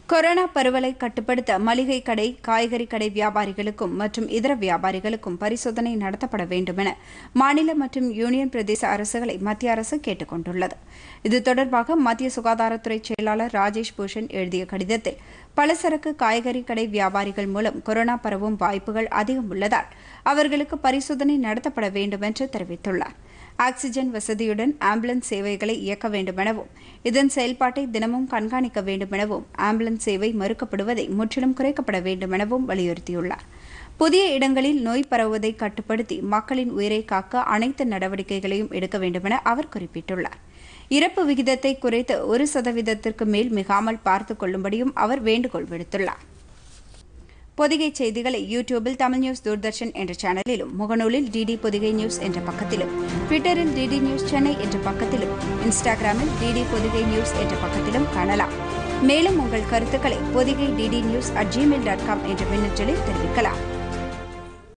corona பரவலை கட்டுப்படுத்த மளிகை கடை காய்கறி கடை வியாபாரிகளுக்கும் மற்றும் இதர வியாபாரிகளுக்கும் பரிசோதனை நடத்தப்பட வேண்டும் என மாநில மற்றும் யூனியன் பிரதேச அரசுகளை மத்திய அரசு கேட்டுக் கொண்டுள்ளது இது தொடர்பாக மத்திய சுகாதாரத்துறை செயலாளர் ராஜேஷ் பூஷன் எழுதிய கடிதத்தில் பலசரக்கு காய்கறி கடை வியாபாரிகள் மூலம் கொரோனா பரவும் வாய்ப்புகள் அதிகம் உள்ளதால் அவர்களுக்கு பரிசோதனை நடத்தப்பட வேண்டும் என்று தெரிவித்துள்ளார் ஆக்ஸிஜன் வசதியுடன் ஆம்புலன்ஸ் சேவைகளை இயக்க வேண்டுமெனவும் இதன் செயல்பாட்டை தினமும் கண்காணிக்க வேண்டுமெனவும் ஆம்புலன்ஸ் சேவை மறுக்கப்படுவதை முற்றிலும் குறைக்கப்பட வேண்டுமெனவும் வலியுறுத்தியுள்ளார் புதிய இடங்களில் நோய் பரவுவதை கட்டுப்படுத்தி மக்களின் உயிரை காக்க அனைத்து நடவடிக்கைகளையும் எடுக்க வேண்டுமென அவர் குறிப்பிட்டுள்ளார் இறப்பு விகிதத்தை குறைத்து ஒரு சதவீதத்திற்கு மேல் மிகாமல் பார்த்துக் கொள்ளும்படியும் அவர் வேண்டுகோள் விடுத்துள்ளார் பொதிகை செய்திகளை யூடியூபில் தமிழ் நியூஸ் தூர்தர்ஷன் என்ற சேனலிலும் முகநூலில் டிடி பொதிகை நியூஸ் என்ற பக்கத்திலும் ட்விட்டரில் டிடி நியூஸ் சென்னை என்ற பக்கத்திலும் இன்ஸ்டாகிராமில் டிடி பொதிகை நியூஸ் என்ற பக்கத்திலும் காணலாம் மேலும் உங்கள் கருத்துக்களை Pothigai DD news at Gmail dot com என்ற மின்னஞ்சலில் தெரிவிக்கலாம்